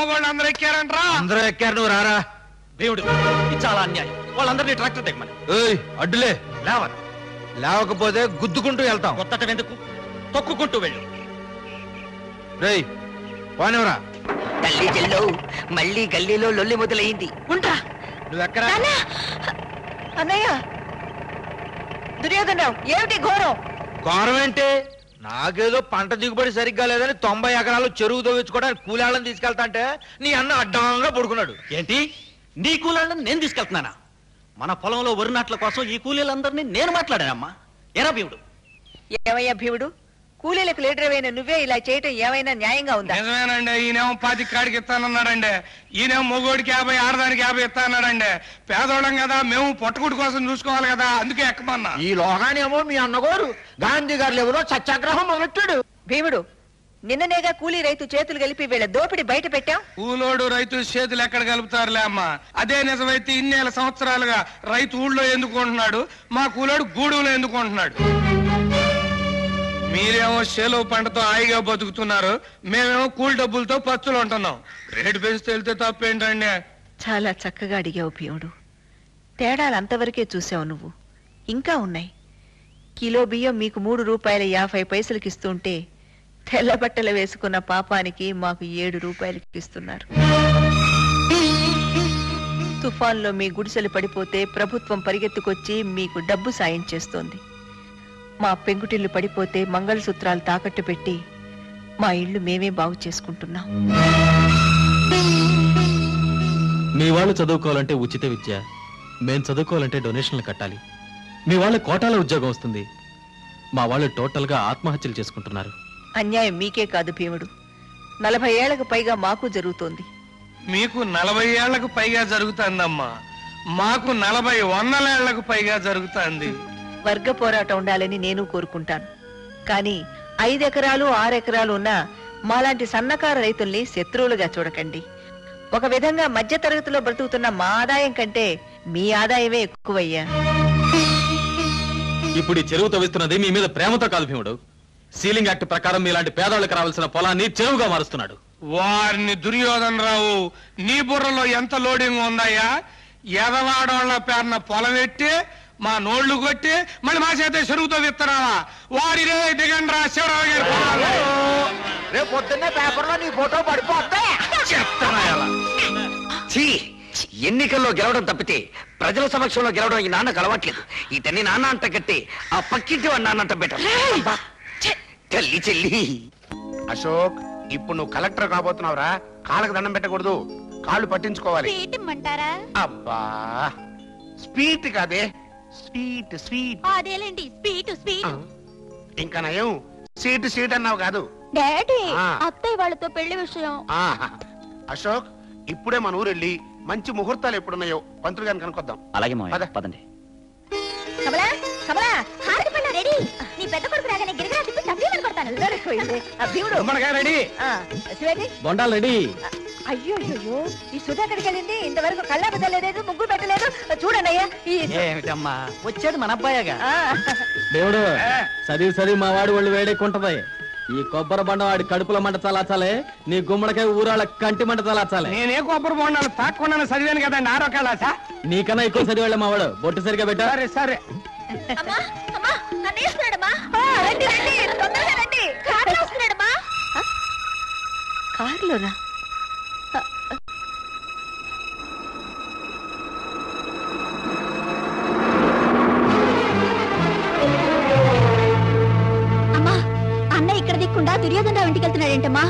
మగవాళ్ళు అందరూ ఎక్కారంట్రా అందరూ ఎక్కారు నువ్వు రారా దేవుడు ఇది చాలా అన్యాయం వాళ్ళందరినీ ట్రాక్టర్ దిగమని ఏయ్ అడ్డులే లేవరు లేవకపోతే గుద్దుకుంటూ వెళ్తాం కొత్తటం ఎందుకు తొక్కుకుంటూ వెళ్ళు రేయ్ పోనివరా తల్లి చెల్లు మళ్ళీ గల్లీలో లొల్లి మొదలైంది ఉంటా నువ్వు ఎక్కరా అన్నయ్య దుర్యోధనరావు ఏమిటి ఘోరం ఘోరం ఏంటి నాకేదో పంట దిగుబడి సరిగ్గా లేదని తొంభై ఎకరాలు చెరువు తవ్వించుకోవడానికి కూలాళ్ళని తీసుకెళ్తా అంటే నీ అన్న అడ్డంగా పడుకున్నాడు ఏంటి నీ కూలీలను నేను తీసుకెళ్తున్నానా మన పొలంలో వరి నాట్ల కోసం ఈ కూలీలందరినీ నేను మాట్లాడానమ్మా ఎరా భీముడు ఏమయ్యా భీముడు కూలీలకు లీడర్ అయిన నువ్వే ఇలా చేయటం ఏమైనా న్యాయంగా ఉందా నిజమేనండి ఈయనేమో పాతి కాడికి ఇస్తానన్నాడండి ఈయనేమో మొగోడికి యాభై ఆడదానికి యాభై ఇస్తానన్నాడండి పేదోళ్ళం కదా మేము పొట్టకుడి కోసం చూసుకోవాలి కదా అందుకే ఎక్కమన్నా ఈ లోగానేమో మీ అన్నగోరు గాంధీ గారు ఎవరో సత్యాగ్రహం మొదలెట్టాడు భీముడు నిన్ననేగా కూలీ రైతు చేతులు కలిపి వీళ్ళ దోపిడి బయట పెట్టాం కూలోడు రైతు చేతులు ఎక్కడ కలుపుతారులే అమ్మా అదే నిజమైతే ఇన్నేళ్ళ సంవత్సరాలుగా రైతు ఊళ్ళో ఎందుకుంటున్నాడు మా కూలోడు గూడెంలో ఎందుకుంటున్నాడు మీరేమో చేలో పంటతో హాయిగా బతుకుతున్నారు మేమేమో కూలి డబ్బులతో పచ్చులు ఉంటున్నాం రేటు పెంచితే వెళ్తే తప్పేంటండి చాలా చక్కగా అడిగావు భీముడు తేడాలు అంతవరకే చూసావు నువ్వు ఇంకా ఉన్నాయి కిలో బియ్యం మీకు మూడు రూపాయల యాభై పైసలకి ఇస్తుంటే తెల్ల బట్టలు వేసుకున్న పాపానికి మాకు ఏడు రూపాయలకి ఇస్తున్నారు తుఫాన్లో మీ గుడిసెలు పడిపోతే ప్రభుత్వం పరిగెత్తుకొచ్చి మీకు డబ్బు సాయం చేస్తోంది మా పెంకుటిల్లు పడిపోతే మంగళసూత్రాలు తాకట్టు పెట్టి మా ఇల్లు మేమే బాగు చేసుకుంటున్నాం మీ వాళ్ళు చదువుకోవాలంటే ఉచిత విద్య మేం చదువుకోవాలంటే డొనేషన్లు కట్టాలి మీ వాళ్ళ కోటాల ఉద్యోగం వస్తుంది మా వాళ్ళు టోటల్ గా ఆత్మహత్యలు చేసుకుంటున్నారు అన్యాయం మీకే కాదు భీముడు నలభై ఏళ్లకు పైగా మాకు జరుగుతోంది మీకు నలభై ఏళ్లకు పైగా జరుగుతుందమ్మా మాకు నలభై వందలేళ్లకు పైగా జరుగుతుంది వర్గ పోరాటం ఉండాలని నేను కోరుకుంటాను కానీ ఐదెకరాలు ఆరెకరాలు ఉన్న మాలాంటి సన్నకారు రైతుల్ని శత్రువులుగా చూడకండి ఒక విధంగా మధ్య తరగతిలో బ్రతుకుతున్న మా ఆదాయం కంటే మీ ఆదాయమే ఎక్కువయ్యా ఇప్పుడు ఈ చెరువు తవ్విస్తున్నది మీ మీద ప్రేమతో కాదు భీముడు సీలింగ్ యాక్ట్ ప్రకారం మీలాంటి పేదవాళ్ళకి రావాల్సిన పొలాన్ని చెరువుగా మారుస్తున్నాడు వారిని దుర్యోధన రావు నీ బుర్రలో ఎంత లోడింగ్ ఉందయ్యా ఎదవాడోళ్ళ పేరున పొలం ఎట్టి మా నోళ్లు కొట్టి మళ్ళీ మా చేత చెరువుతో విత్తనావా వారి రే దిగండి రా శివరావు గారి పొలాలు. రేపు పొద్దున్నే పేపర్లో నీ ఫోటో పడిపోతే చెత్తనాయాల. ఛీ ఎన్నికల్లో గెలవడం తప్పితే ప్రజల సమక్షంలో గెలవడం ఈ నాన్నకు అలవాట్లేదు ఇతన్ని నాన్న అంట కట్టి ఆ పక్కింటి వాడు నాన్న అంట బెటర్ తల్లి చెల్లి అశోక్ ఇప్పుడు నువ్వు కలెక్టర్ కాబోతున్నావురా కాళ్ళకి దండం పెట్టకూడదు కాళ్ళు పట్టించుకోవాలి పీటిమ్మంటారా అబ్బా స్వీట్ కాదే స్వీట్ స్వీట్ అదేలేండి స్వీట్ స్వీట్ ఇంకా నయం సీట్ సీట్ అన్నావు కాదు డాడీ ఆ. అత్తయ్య వాళ్ళతో పెళ్లి విషయం ఆ అశోక్ ఇప్పుడే మన ఊరు వెళ్ళి మంచి ముహూర్తాలు ఎప్పుడున్నాయో పంతులు గారిని కనుక్కొద్దాం అలాగే పద. పదండి కమలా కమలా హారతి పళ్ళ రెడీ నీ పెద్ద కొడుకు రాగానే గిరిగిరా తిప్పి తప్పేమని కొడతాను సరిపోయింది. ఆ భీముడు గుమ్మడికాయ రెడీ ఆ, శివాజీ బొండాలు రెడీ అయ్యో అయ్యో ఈ సుధా ఎక్కడికి వెళ్ళింది ఇంతవరకు కళ్ళ పెట్టలేదు ముగ్గు పెట్టలేదు చూడండి అయ్యా ఈ ఏమిటమ్మా వచ్చేది మన అబ్బాయిగా ఆ, దేవుడు సరి సరి మా వాడి ఒళ్ళు వేడెక్కుంటది ఈ కొబ్బరి బండ వాడి కడుపుల మంట చలాచాలే నీ గుమ్మడికాయ ఊరాళ్ళ కంటి మంట చలాచాలే నేనే కొబ్బరి బొండాలు తాక్కున్నాను చదివాను కదండి ఆరో కళాసా నీకన్నా ఎక్కువ చదివాళ్ళ మా వాడు బొట్టు సరిగా పెట్టా సరే సరే అమ్మా అమ్మా నన్ను వేస్తున్నాడమ్మా ఆ, రండి రండి తొందరగా రండి కారులో వస్తున్నాడమ్మా కారులోనా అమ్మా అన్న ఇక్కడ దిక్కుండా దుర్యోధన రావు ఇంటికి వెళ్తున్నాడేంటమ్మా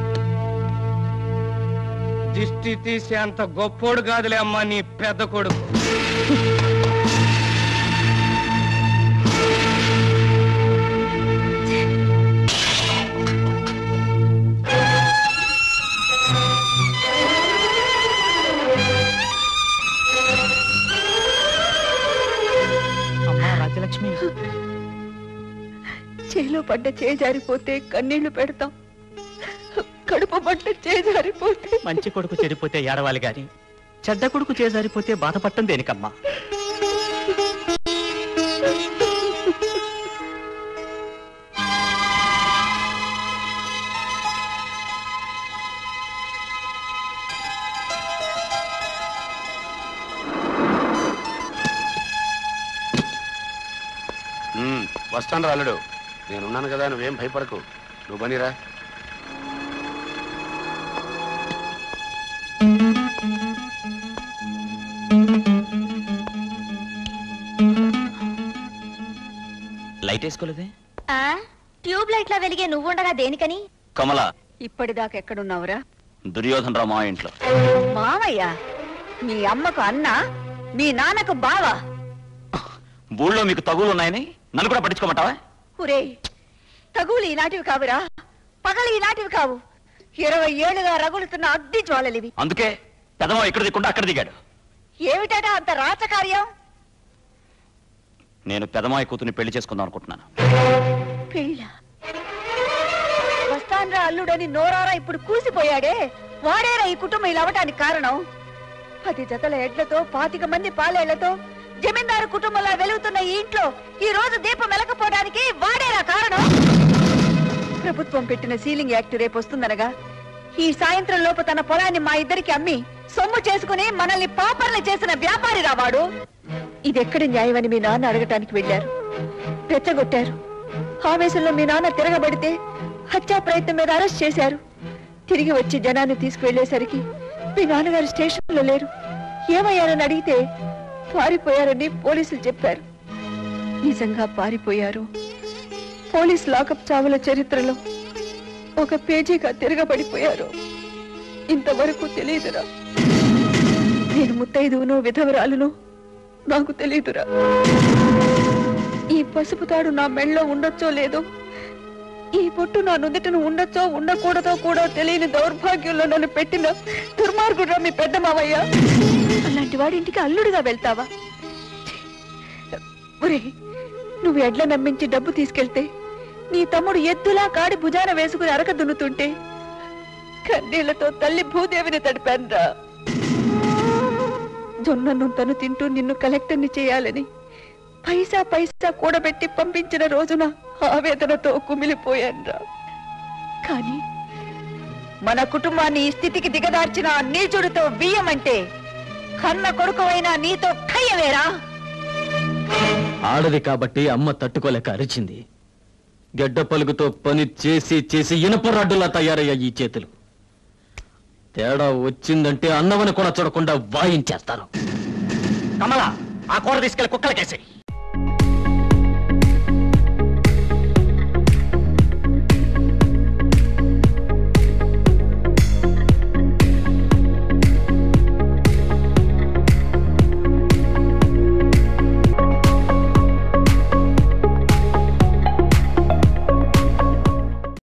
దిష్టి తీసే అంత గొప్పోడు కాదులే అమ్మా నీ పెద్ద కొడుకు అమ్మా రాజ్యలక్ష్మి చేలో పడ్డ చేజారిపోతే కన్నీళ్లు పెడతాం కడుపు పడ్డ చేజారిపోతే మంచి కొడుకు చెడిపోతే ఏడవాలి గాని చెడ్డ కొడుకు చేజారిపోతే బాధపడటం దేనికమ్మా వస్తాను రా అల్లుడు నేనున్నాను కదా నువ్వేం భయపడకు నువ్వు బనిరా లైట్ వేసుకోలేదే ఆ ట్యూబ్ లైట్లా వెలిగే నువ్వుండగా దేనికని కమల ఇప్పటిదాకా ఎక్కడున్నావురా దుర్యోధన రావు మా ఇంట్లో మామయ్య మీ అమ్మకు అన్న మీ నాన్నకు బావ ఊళ్ళో మీకు తగులు ఉన్నాయని నన్ను కూడా పట్టించుకోమంటావా ఒరే తగులు ఈనాటివి కావురా పగలు ఈనాటివి కావు ఇరవై ఏళ్ళుగా రగులుతున్న అగ్ని జ్వాలలివి అందుకే పెదమా ఇక్కడ దిక్కుండా అక్కడ దిగాడు ఏమిటట అంత రాచకార్యం నేను పెదమాయి కూతుని పెళ్లి చేసుకుందాం అనుకుంటున్నాను పెళ్ళ వస్తాన్రా అల్లుడని నోరారా ఇప్పుడు కూసిపోయాడే వాడేరా ఈ కుటుంబం ఇలా అవటానికి కారణం పది జతల ఎడ్లతో పాతిక మంది పాలేళ్లతో జమీందారు కుటుంబంలో వెలుగుతున్న ఈ ఇంట్లో ఈ రోజు దీపం వెలకపోవడానికి వాడేరా కారణం ప్రభుత్వం పెట్టిన సీలింగ్ యాక్ట్ రేపు వస్తుందనగా ఈ సాయంత్రం లోపు తన పొలాన్ని మా ఇద్దరికి అమ్మి సొమ్ము చేసుకుని మనల్ని పాపర్లు చేసిన వ్యాపారి రావాడు ఇది ఎక్కడి న్యాయమని మీ నాన్న అడగటానికి వెళ్ళారు రెచ్చగొట్టారు ఆవేశంలో మీ నాన్న తిరగబడితే హత్యా ప్రయత్నం మీద అరెస్ట్ చేశారు తిరిగి వచ్చి జనాన్ని తీసుకువెళ్లేసరికి మీ నాన్నగారు స్టేషన్లో లేరు ఏమయ్యారని అడిగితే పారిపోయారని పోలీసులు చెప్పారు నిజంగా పారిపోయారు పోలీస్ లాకప్ చావుల చరిత్రలో ఒక పేజీగా తిరగబడిపోయారు ఇంతవరకు తెలియదురా నేను ముత్తైదువును విధవరాలును నాకు తెలియదురా ఈ పసుపు తాడు నా మెళ్ళలో ఉండొచ్చో లేదో ఈ పొట్టు నా నుదుటను ఉండొచ్చో ఉండకూడదో కూడా తెలియని దౌర్భాగ్యంలో నన్ను పెట్టిన దుర్మార్గుడురా మీ పెద్ద మావయ్య అలాంటి వాడి ఇంటికి అల్లుడిగా వెళ్తావా ఒరే నువ్వు ఎడ్ల నమ్మించి డబ్బు తీసుకెళ్తే నీ తమ్ముడు ఎద్దులా కాడి భుజాన వేసుకుని అరక దున్నుతుంటే కన్నీళ్లతో తల్లి భూదేవిని తడిపాన్రా జొన్నను తను తింటూ నిన్ను కలెక్టర్ని చేయాలని పైసా పైసా కూడబెట్టి పంపించిన రోజున ఆవేదనతో కుమిలిపోయాన్రా కానీ మన కుటుంబాన్ని ఈ స్థితికి దిగదార్చిన ఆ నీచుడితో బియ్యమంటే కన్న కొడుకువైన నీతో ఖయ్యవేరా ఆడది కాబట్టి అమ్మ తట్టుకోలేక అరిచింది గడ్డ పలుగుతో పని చేసి చేసి ఇనప రాడ్డులా తయారయ్యా ఈ చేతులు తేడా వచ్చిందంటే అన్నవని కూడా చూడకుండా వాయించేస్తారు కమల ఆ కూర తీసుకెళ్లి కుక్కలకేసి